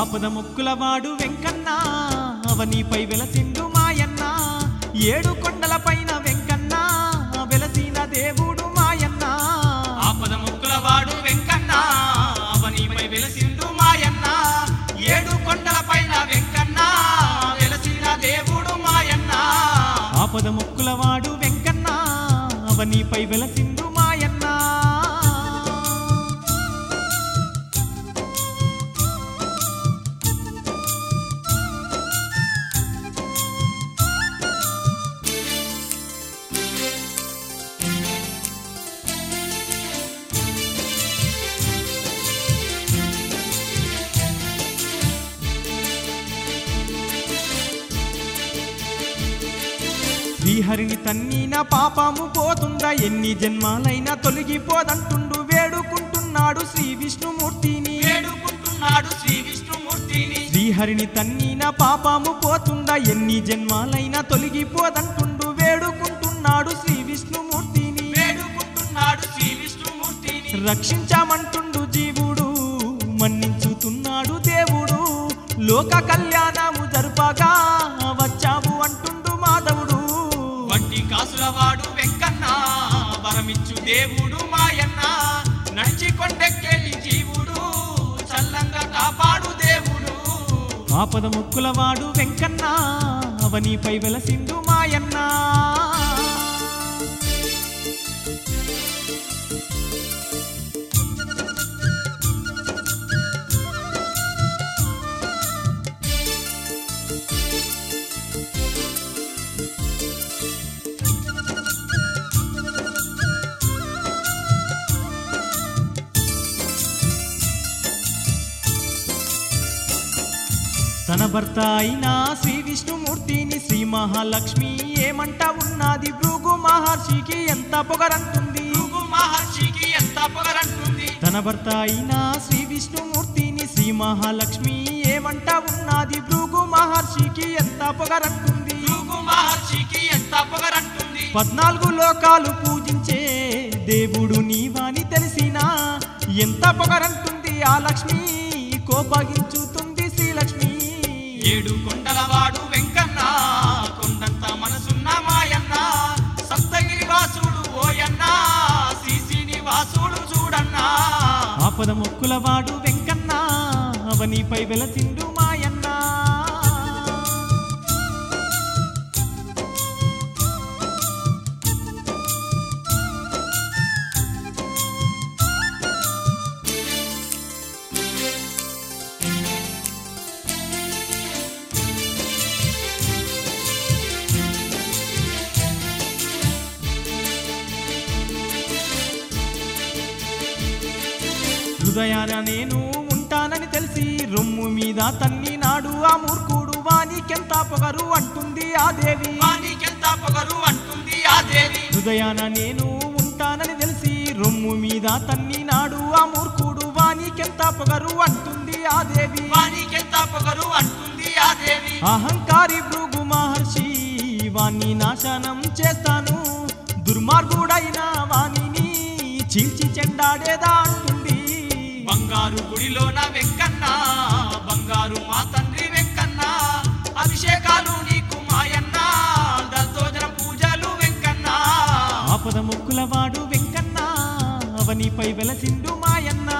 ఆపద ముక్కులవాడు వెంకన్న అవనిపై వెలసిండు మాయన్న ఏడు కొండల పైన వెంకన్న వెలసిన దేవుడు మాయన్న ఆపద ముక్కులవాడు వెంకన్న అవనిపై వెలసిండు మాయన్న ఏడు కొండల పైన వెంకన్న వెలసిన దేవుడు మాయన్న ఆపద ముక్కులవాడు వెంకన్న అవనిపై వెలసిండు మాయన్న శ్రీహరిని తన్నీన పాపము పోతుందా ఎన్ని జన్మాలైనా తొలగిపోదంటుండు వేడుకుంటున్నాడు శ్రీ విష్ణుమూర్తిని వేడుకుంటున్నాడు శ్రీ విష్ణుమూర్తిని శ్రీహరిని తన్నీన పాపము పోతుందా ఎన్ని జన్మాలైనా తొలగిపోదంటుండు వేడుకుంటున్నాడు శ్రీ విష్ణుమూర్తిని వేడుకుంటున్నాడు శ్రీ విష్ణుమూర్తిని రక్షించామంటుండు జీవుడు మన్నించుతున్నాడు దేవుడు లోక కళ్యాణము జరుపగా వచ్చావు అంటుండు మాధవుడు వడ్డీ కాసులవాడు వెంకన్న వరమిచ్చు దేవుడు మాయన్న నడిచి కొండెక్కేటి జీవుడు చల్లంగా కాపాడు దేవుడు ఆపద ముక్కులవాడు వెంకన్న అవనిపై వెలసిండు మాయన్న తన భర్త అయిన శ్రీ విష్ణుమూర్తిని శ్రీ మహాలక్ష్మి ఏమంటా ఉన్నది భృగు మహర్షికి ఎంత పొగరంటుంది భృగు మహర్షికి ఎంత పొగరంటుంది తన భర్త అయిన శ్రీ విష్ణుమూర్తిని శ్రీ మహాలక్ష్మి ఏమంటా ఉన్నది భృగు మహర్షికి ఎంత పొగరంటుంది భృగు మహర్షికి ఎంత పొగరంటుంది పద్నాలుగు లోకాలు పూజించే దేవుడు నీవాని తెలిసినా ఎంత పొగరంటుంది ఆ లక్ష్మి కోపగించుతుంది శ్రీలక్ష్మి ఏడు కొండలవాడు వెంకన్న కొండంత మనసున్న మాయన్న సప్తగిరి వాసుడు ఓయన్న శ్రీ వాసుడు చూడన్నా ఆపద మొక్కులవాడు వెంకన్న అవనిపై వెలసిండు మాయన్న హృదయాన నేను ఉంటానని తెలిసి రొమ్ము మీద తన్ని నాడు ఆ మూర్ఖుడు వానికెంత పొగరు అంటుంది ఆ దేవి వానికెంత పొగరు అంటుంది ఆ దేవి హృదయాన నేను ఉంటానని తెలిసి రొమ్ము మీద తన్ని నాడు ఆ మూర్ఖుడు వానికెంత పొగరు అంటుంది ఆ దేవి వానికెంత పొగరు అంటుంది ఆ దేవి అహంకారి భృగు మహర్షి వాణ్ణి నాశనం చేస్తాను దుర్మార్గుడైన వాణిని చీల్చి చెండాడేదా అంటుంది బంగారు గుడిలోన వెంకన్న బంగారు మా తండ్రి వెంకన్న అభిషేకాలు నీకు మాయన్న దత్తోజన పూజలు వెంకన్న ఆపద ముక్కులవాడు వెంకన్న అవనిపై వెలసిండు మాయన్న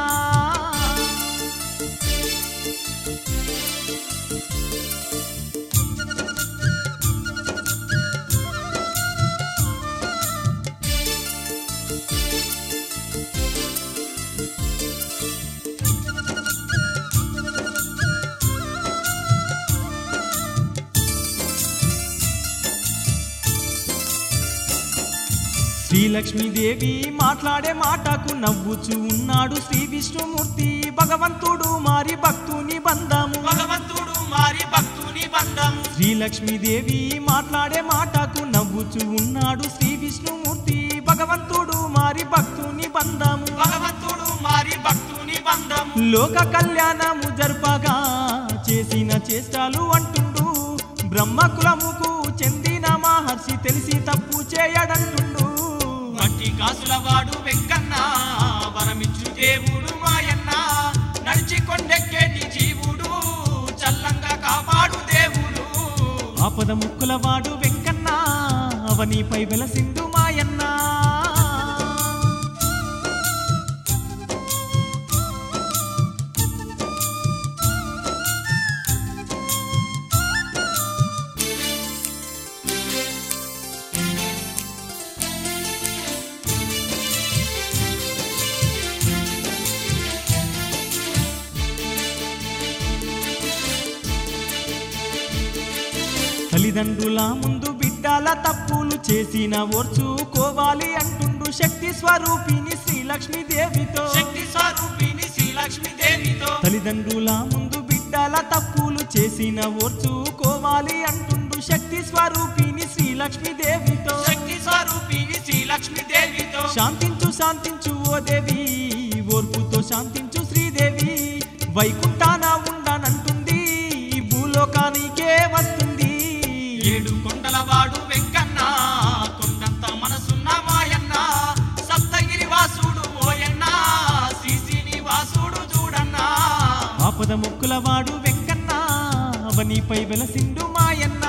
శ్రీలక్ష్మీదేవి మాట్లాడే మాటకు నవ్వుచూ ఉన్నాడు శ్రీ విష్ణుమూర్తి భగవంతుడు మారి భక్తుని బంధము భగవంతుడు మారి భక్తుని బంధము శ్రీలక్ష్మీదేవి మాట్లాడే మాటకు నవ్వుచూ ఉన్నాడు శ్రీ విష్ణుమూర్తి భగవంతుడు మారి భక్తుని బంధము భగవంతుడు మారి భక్తుని బంధము లోక కళ్యాణము జరుపగా చేసిన చేష్టాలు అంటుండు బ్రహ్మ కులముకు చెందిన మహర్షి తెలిసి తప్పు చేయడంటుండు మట్టి కాసుల వాడు వెంకన్న వరమిచ్చు దేవుడు మాయన్న నడిచి కొండెక్కేటి జీవుడు ఆపద ముక్కులవాడు వెంకన్న అవనిపై వెలసిండు మాయన్న తల్లిదండ్రుల ముందు బిడ్డల తప్పులు చేసిన ఓర్చుకోవాలి అంటుండు శక్తి స్వరూపిణి శ్రీలక్ష్మీదేవితో శక్తి స్వరూపిణి శ్రీలక్ష్మి దేవితో తల్లిదండ్రుల ముందు బిడ్డల తప్పులు చేసిన ఓర్చుకోవాలి అంటుండు శక్తి స్వరూపిణి శ్రీలక్ష్మీదేవితో శక్తి స్వరూపిణి శ్రీలక్ష్మి దేవితో శాంతించు శాంతించు ఓ దేవి ఓర్పుతో శాంతించు శ్రీదేవి వైకుంఠాన ఉండనంటుంది ఈ భూలోకానికే వస్తుంది ఏడు కొండలవాడు వెంకన్న కొండంత మనసున్న మాయన్న సప్తగిరి వాసుడు ఓయన్న శ్రీశ్రీని వాసుడు చూడన్నా ఆపద ముక్కులవాడు వెంకన్న అవనిపై వెలసిండు మాయన్న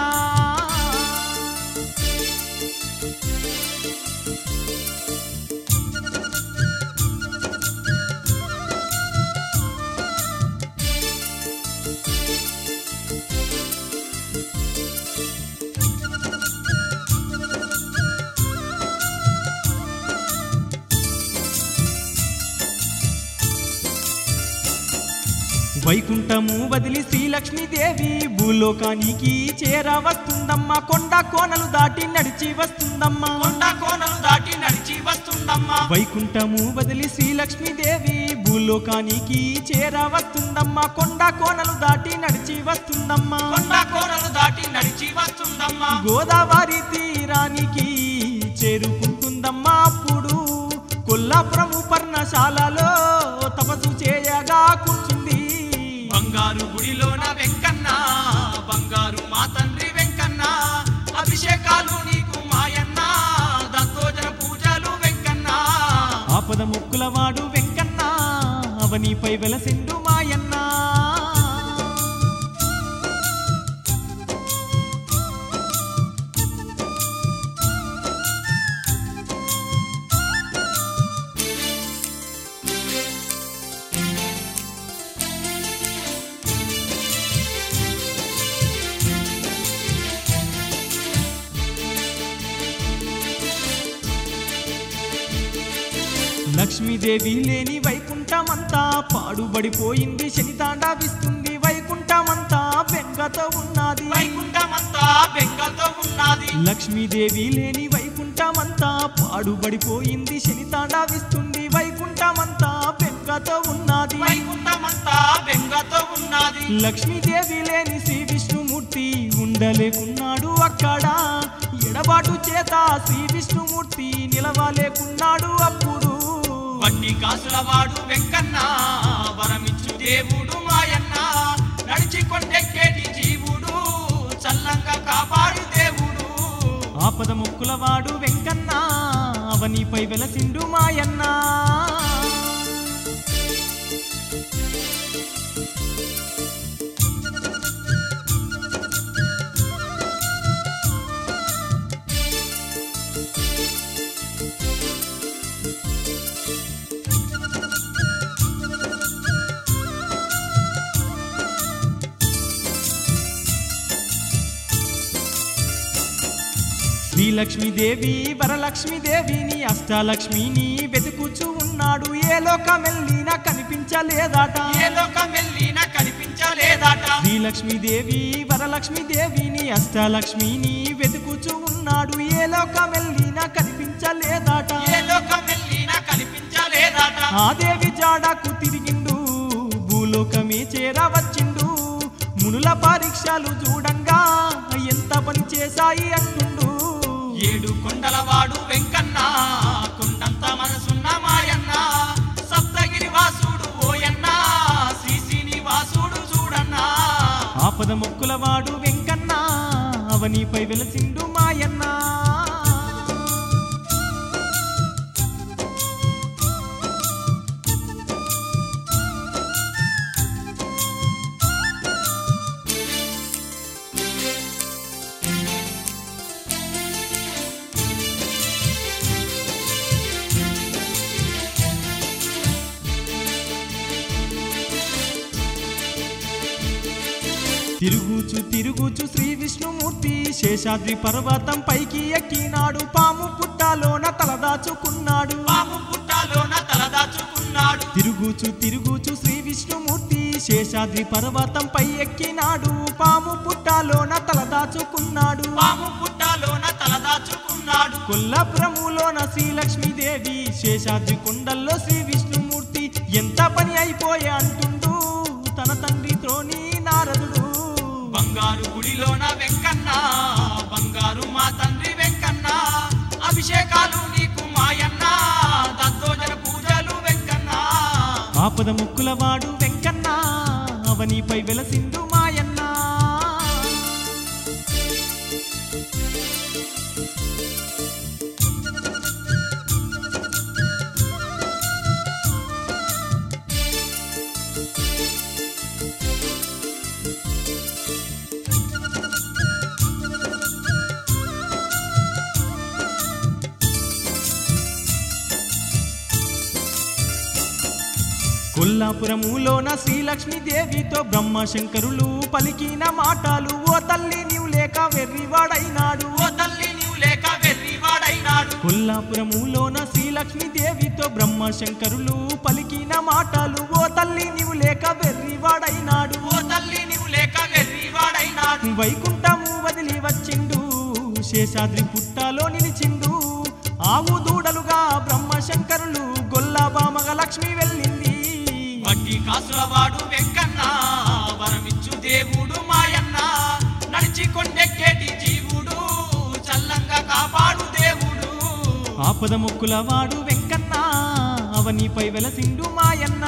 వైకుంఠము వదిలి శ్రీలక్ష్మీదేవి భూలోకానికి చేరవస్తుందమ్మా కొండ కోనలు దాటి నడిచి వస్తుందమ్మా కొండ కోనలు దాటి నడిచి వస్తుందమ్మా వైకుంఠము వదిలి శ్రీలక్ష్మీదేవి భూలోకానికి చేరవస్తుందమ్మా కొండ కోనలు దాటి నడిచి వస్తుందమ్మా కొండ కోనలు దాటి నడిచి వస్తుందమ్మా గోదావరి తీరానికి చేరుకుంటుందమ్మా అప్పుడు కొల్లాపురము పర్ణశాలలో తపస్సు చేయగా కూర్చుంది బంగారు గుడిలోన వెంకన్న బంగారు మా తండ్రి వెంకన్న అభిషేకాలు నీకు మాయన్న దత్తోజన పూజలు వెంకన్న ఆపద ముక్కులవాడు వెంకన్న అవనిపై వెలసిండు మాయన్న లక్ష్మీదేవి లేని వైకుంఠమంతా పాడుబడిపోయింది శని తాండవిస్తుంది వైకుంఠమంతా బెంగతో ఉన్నది వైకుంఠమంతా బెంగతో ఉన్నది లక్ష్మీదేవి లేని వైకుంఠమంతా పాడుబడిపోయింది శని తాండవిస్తుంది వైకుంఠమంతా బెంగతో ఉన్నది వైకుంఠమంతా బెంగతో ఉన్నది లక్ష్మీదేవి లేని శ్రీ విష్ణుమూర్తి ఉండలేకున్నాడు అక్కడ ఎడబాటు చేత శ్రీ విష్ణుమూర్తి నిలవలేకున్నాడు అప్పుడు వడ్డీ కాసుల వాడు వెంకన్న వరమిచ్చు దేవుడు మాయన్న నడిచి కొండెక్కేటి జీవుడు చల్లంగా కాపాడు దేవుడు ఆపద ముక్కులవాడు వెంకన్న అవనిపై వెలసిండు మాయన్న శ్రీలక్ష్మీదేవి వరలక్ష్మీదేవిని అష్టలక్ష్మిని వెతుకుచూ ఉన్నాడు ఏ లోకమెల్లినా కనిపించలేదట ఏ లోకం వెళ్ళినా కనిపించలేదట శ్రీలక్ష్మీదేవి వరలక్ష్మీదేవిని అష్టలక్ష్మిని వెతుకుచూ ఉన్నాడు ఏ లోకమెల్లినా కనిపించలేదట ఏ లోకం వెళ్ళినా కనిపించలేదట ఆ దేవి జాడకు తిరిగిండు భూలోకమే చేరవచ్చిండు మునుల పరీక్షలు చూడంగా ఎంత పని చేశాయి అంటుండు ఏడు కొండల వాడు వెంకన్న కొండంత మనసున్న మాయన్న సప్తగిరి వాసుడు ఓయన్న శ్రీశ్రీని వాసుడు చూడన్నా ఆపద మొక్కులవాడు వెంకన్న అవనిపై వెలసిండు మాయన్న తిరుగుచు తిరుగుచు శ్రీ విష్ణుమూర్తి శేషాద్రి పర్వతం పైకి ఎక్కినాడు పాము పుట్టలోన తలదాచుకున్నాడు పాము పుట్టలోన తలదాచుకున్నాడు తిరుగుచు తిరుగుచు శ్రీ విష్ణుమూర్తి శేషాద్రి పర్వతం పై ఎక్కినాడు పాము పుట్టలోన తలదాచుకున్నాడు పాము పుట్టలోన తలదాచుకున్నాడు కొల్లాపురములోన శ్రీలక్ష్మీదేవి శేషాద్రి కొండల్లో శ్రీ విష్ణుమూర్తి ఎంత పని అయిపోయే అంటుండు తన తండ్రితోని నారదుడు బంగారు గుడిలోన వెంకన్న బంగారు మా తండ్రి వెంకన్న అభిషేకాలు నీకు మాయన్న దత్తోజన పూజలు వెంకన్న ఆపద ముక్కులవాడు వెంకన్న అవనిపై వెలసిండు మాయన్న కొల్లాపురములోన శ్రీలక్ష్మీదేవితో బ్రహ్మశంకరులు పలికిన మాటలు ఓ తల్లి నీవు లేక వెర్రివాడైనాడు ఓ తల్లి నీవు లేక వెర్రివాడైనాడు కొల్లాపురములోన శ్రీలక్ష్మీదేవితో బ్రహ్మశంకరులు పలికిన మాటలు ఓ తల్లి నీవు లేక వెర్రివాడైనాడు ఓ తల్లి నీవు లేక వెర్రివాడైనాడు వైకుంఠము వదిలి వచ్చిండు శేషాద్రి పుట్టలో నిలిచిండు ఆవు దూడలుగా బ్రహ్మశంకరులు గొల్లాబామగ లక్ష్మి వెళ్ళింది వడ్డీ కాసులవాడు వెంకన్న వరమిచ్చు దేవుడు మాయన్న నడిచి కొండెక్కేటి జీవుడు చల్లంగా కాపాడు దేవుడు ఆపద మొక్కుల వాడు వెంకన్న అవనిపై వెలసిండు మాయన్న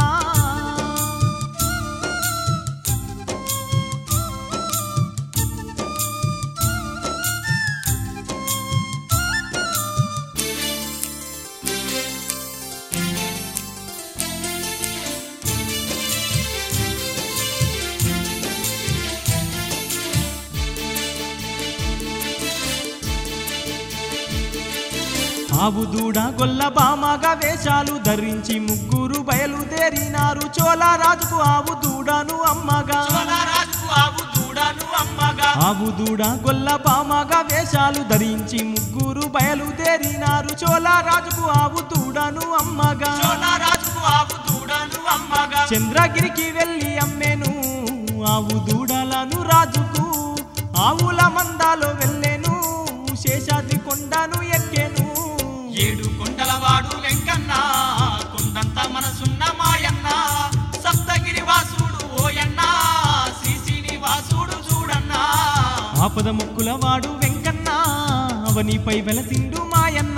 ఆవు దూడ గొల్ల బామగా వేషాలు ధరించి ముగ్గురు బయలుదేరినారు చోళరాజుకు ఆవు దూడను అమ్మగా రాజుకు ఆవు దూడను అమ్మగా ఆవు దూడ గొల్ల బామగా వేషాలు ధరించి ముగ్గురు బయలుదేరినారు చోళరాజుకు ఆవు దూడను అమ్మగా రాజుకు ఆవు దూడను అమ్మగా చంద్రగిరికి వెళ్ళి అమ్మేను ఆవు దూడలను రాజుకు ఆవుల మందాలో వెళ్ళేను శేషాద్రి కొండను ఎక్కేను ఏడు కొండలవాడు వెంకన్న కొండంత మనసున్న మాయన్న సప్తగిరి వాసుడు ఓయన్న శ్రీ శ్రీనివాసుడు చూడన్నా ఆపద ముక్కుల వాడు వెంకన్న అవనిపై వెలసిండు మాయన్న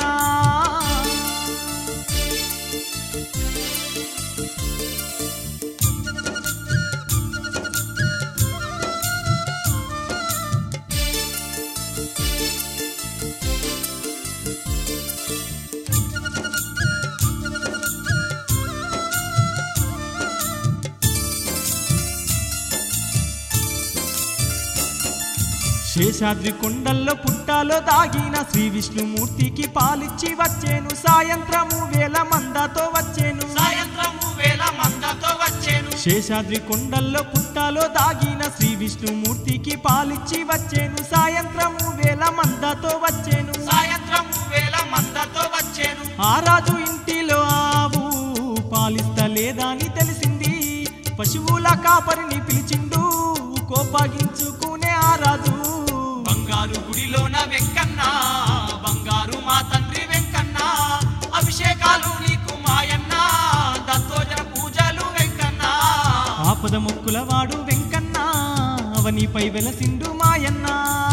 శేషాద్రి కొండల్లో పుట్టాలో దాగిన శ్రీ విష్ణుమూర్తికి పాలిచ్చి వచ్చేను సాయంత్రము వేల మందతో వచ్చేను సాయంత్రము వేల మందతో వచ్చేను శేషాద్రి కొండల్లో పుట్టాలో దాగిన శ్రీ విష్ణుమూర్తికి పాలిచ్చి వచ్చేను సాయంత్రము వేల మందతో వచ్చేను సాయంత్రము వేల మందతో వచ్చేను ఆ రాజు ఇంటిలో ఆవు పాలిస్తలేదా అని తెలిసింది పశువుల కాపరిని పిలిచిండు కోపగించుకునే ఆ రాజు బంగారు గుడిలోన వెంకన్న బంగారు మా తండ్రి వెంకన్న అభిషేకాలు నీకు మాయన్న దత్తోజన పూజలు వెంకన్న ఆపద మొక్కుల వాడు వెంకన్న అవనిపై వెలసిండు మాయన్న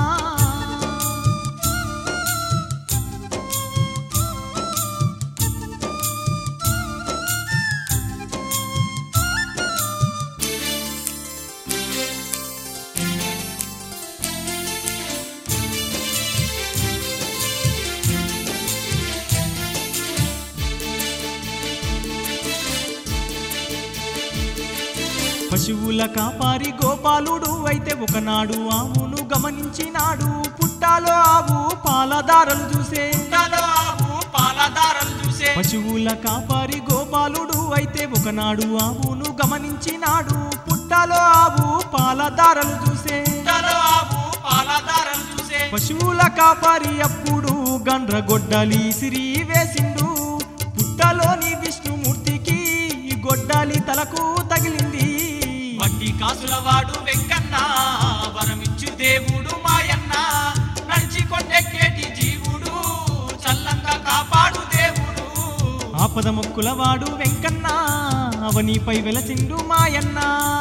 పశువుల కాపారి గోపాలుడు అయితే ఒకనాడు ఆవును గమనించినాడు పుట్టాలో ఆవు పాలదారలు చూసే పుట్టలో ఆవు పాలదారలు చూసే పశువుల కాపారి గోపాలుడు అయితే ఒకనాడు ఆవును గమనించినాడు పుట్ట పుట్టలో ఆవు పాలదారలు చూసే పుట్టలో ఆవు పాలధారలు చూసే పశువుల కాపరి అప్పుడు గండ్రగొడ్డలి సిరి వేసిండు పుట్టలోని విష్ణుమూర్తికి ఈ గొడ్డాలి తలకు తగిలింది వడ్డీ కాసుల వాడు వెంకన్న వరమిచ్చు దేవుడు మాయన్న నడిచి కొండెక్కేటి జీవుడు చల్లంగా కాపాడు దేవుడు ఆపద మొక్కులవాడు వెంకన్న అవనిపై వెలసిండు మాయన్న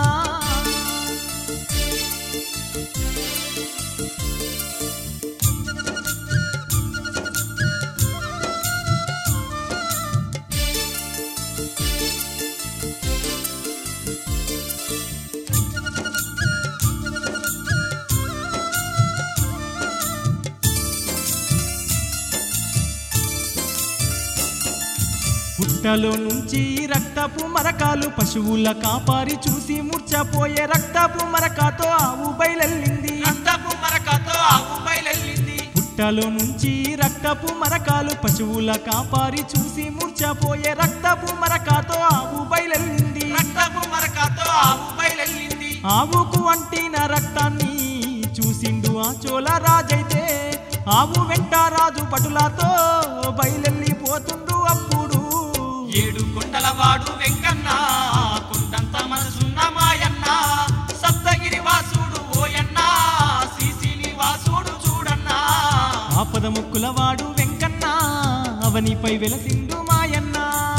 పుట్టలో నుంచి రక్తపు మరకాలు పశువుల కాపారి చూసి మూర్చపోయే రక్తపు మరకతో ఆవు బయలెల్లింది రక్తపు మరకతో ఆవు బయలెల్లింది పుట్టలో నుంచి రక్తపు మరకాలు పశువుల కాపారి చూసి మూర్చపోయే రక్తపు మరకతో ఆవు బయలెల్లింది రక్తపు మరకతో ఆవు బయలెల్లింది ఆవుకు అంటిన రక్తాన్ని చూసిండు ఆ చోళ రాజైతే ఆవు వెంట రాజు పటులతో బయలెళ్ళిపోతుండు అప్పుడు ఏడు కొండల వాడు వెంకన్న కొండంత మనసున్న మాయన్న సప్తగిరి వాసుడు ఓయన్న శ్రీశీలి వాసుడు చూడన్నా ఆపద ముక్కులవాడు వెంకన్న అవనిపై వెలసిండు మాయన్న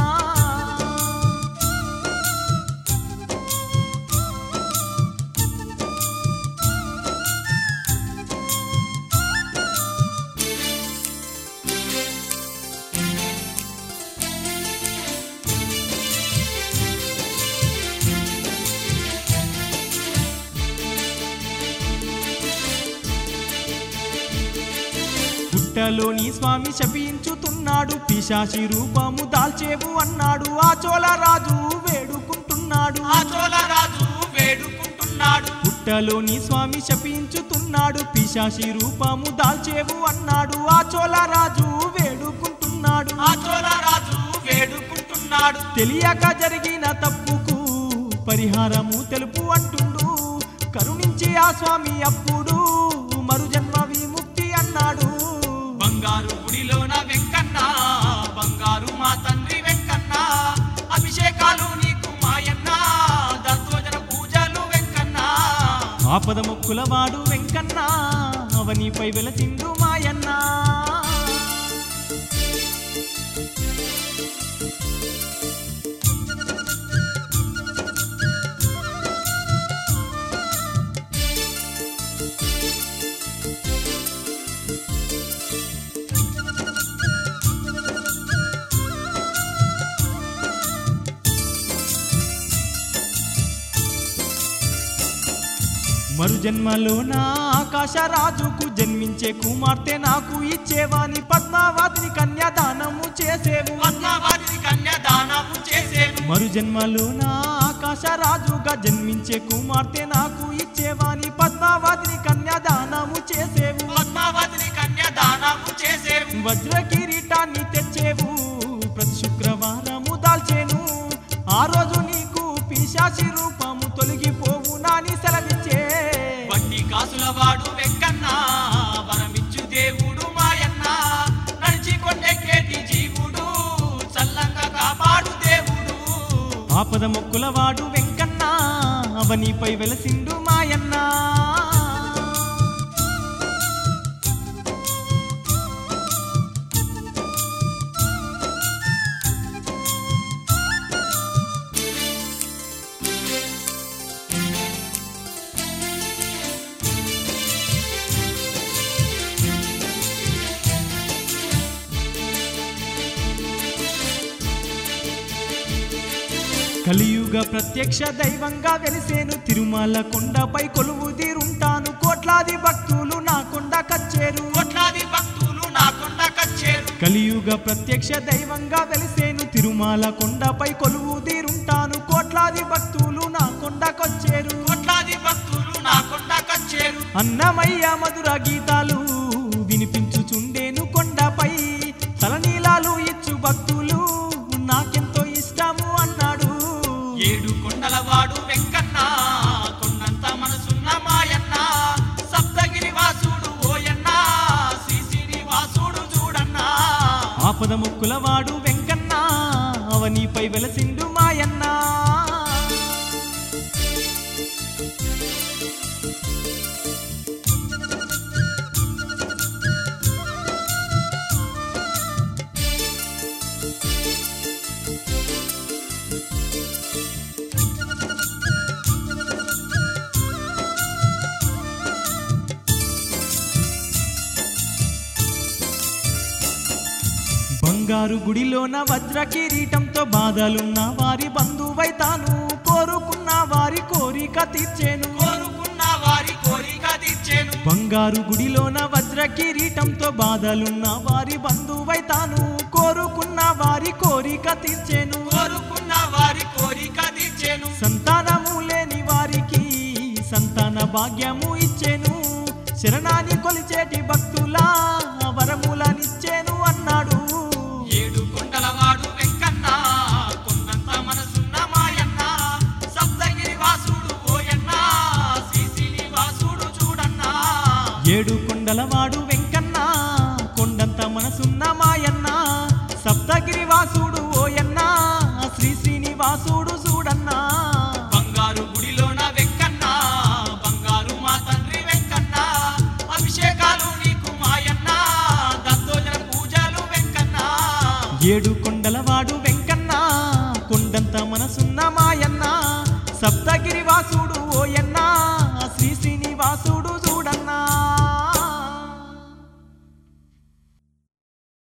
పుట్టలోని స్వామి శపించుతున్నాడు పిశాచి రూపము దాల్చేవు అన్నాడు ఆ చోళ రాజు వేడుకుంటున్నాడు ఆ చోళ రాజు వేడుకుంటున్నాడు పుట్టలోని స్వామి శపించుతున్నాడు పిశాచి రూపము దాల్చేవు అన్నాడు ఆ చోళ రాజు వేడుకుంటున్నాడు ఆ చోళ రాజు వేడుకుంటున్నాడు తెలియక జరిగిన తప్పుకు పరిహారము తెలుపు అంటుండు కరుణించి ఆ స్వామి అప్పుడు మరుజన్మ విముక్తి అన్నాడు బంగారు గుడిలోన వెంకన్న బంగారు మా తండ్రి వెంకన్న అభిషేకాలు నీకు మాయన్న దత్తోజన పూజలు వెంకన్న ఆపద మొక్కులవాడు వెంకన్న అవనిపై వెలసిండు మాయన్న మరుజన్మలో నా ఆకాశ రాజుకు జన్మించే కుమార్తె నాకు ఇచ్చేవాని పద్మావతిని కన్యాదానము చేసేవు పద్మావతి కన్యాదానము చేసేను మరుజన్మలో నా ఆకాశ రాజుగా జన్మించే కుమార్తె నాకు ఇచ్చేవాని పద్మావతిని కన్యాదానము చేసేవు పద్మావతిని కన్యాదానము చేసేవు వజ్ర కిరీటాన్ని తెచ్చేవు ప్రతి శుక్రవారము దాల్చేను ఆ రోజు నీకు పిశాచి రూపము తొలగిపోవు నాని సెలవిచ్చే వడ్డీ కాసుల వాడు వెంకన్న వరమిచ్చు దేవుడు మాయన్న నడిచి కొండెక్కేటి జీవుడు చల్లంగా కాపాడు దేవుడు ఆపద మొక్కులవాడు వెంకన్న అవనిపై వెలసిండు మాయన్న కలియుగ ప్రత్యక్ష దైవంగా వెలిసేను తిరుమల కొండపై కొలువు తీరుంటాను కోట్లాది భక్తులు నా కొండ కచ్చేరు కోట్లాది భక్తులు నా కొండ కచ్చేరు కలియుగ ప్రత్యక్ష దైవంగా వెలిసేను తిరుమల కొండపై కొలువు తీరుంటాను కోట్లాది భక్తులు నా కొండకొచ్చేరు కోట్లాది భక్తులు నా కొండ కచ్చేరు అన్నమయ్య మధుర గీతాలు వినిపించుచుండేను కొండపై తలనీలాలు ఇచ్చు భక్తులు నాకెంతో ఇష్టము అన్నాడు ఏడు కొండల వాడు వెంకన్న ఆపద ముక్కులవాడు వెంకన్న అవనీపై వెలసిండు మాయన్న బంగారు గుడిలోన వజ్ర కిరీటంతో బాధలున్న వారి బంధువైతాను కోరుకున్న వారి కోరిక తీర్చేను కోరుకున్న వారి కోరిక తీర్చేను బంగారు గుడిలోన వజ్ర కిరీటంతో బాధలున్న వారి బంధువైతాను కోరుకున్న వారి కోరిక తీర్చేను కోరుకున్న వారి కోరిక తీర్చేను సంతానము లేని వారికి సంతాన భాగ్యము ఇచ్చేను శరణాన్ని కొలిచేటి భక్తులా వరములనిచ్చేను అన్నాడు ఏడు కొండలవాడు వెంకన్న కొండంత మనసున్న మాయన్న సప్తగిరి వాసుడు ఓయన్న శ్రీ శ్రీనివాసుడు చూడన్నా ఏడు కొండలవాడు వెంకన్న కొండంత మనసున్న మాయన్న సప్తగిరి వాసుడు ఓయన్న శ్రీ శ్రీనివాసుడు చూడన్నా బంగారు గుడిలోన వెంకన్న బంగారు మా తండ్రి వెంకన్న అభిషేకాలు నీకు మాయన్న దత్తోజన పూజలు వెంకన్న ఏడు కొండలవాడు వెంకన్న కొండంత మనసున్న మాయన్న సప్తగిరి వాసుడు ఓయన్న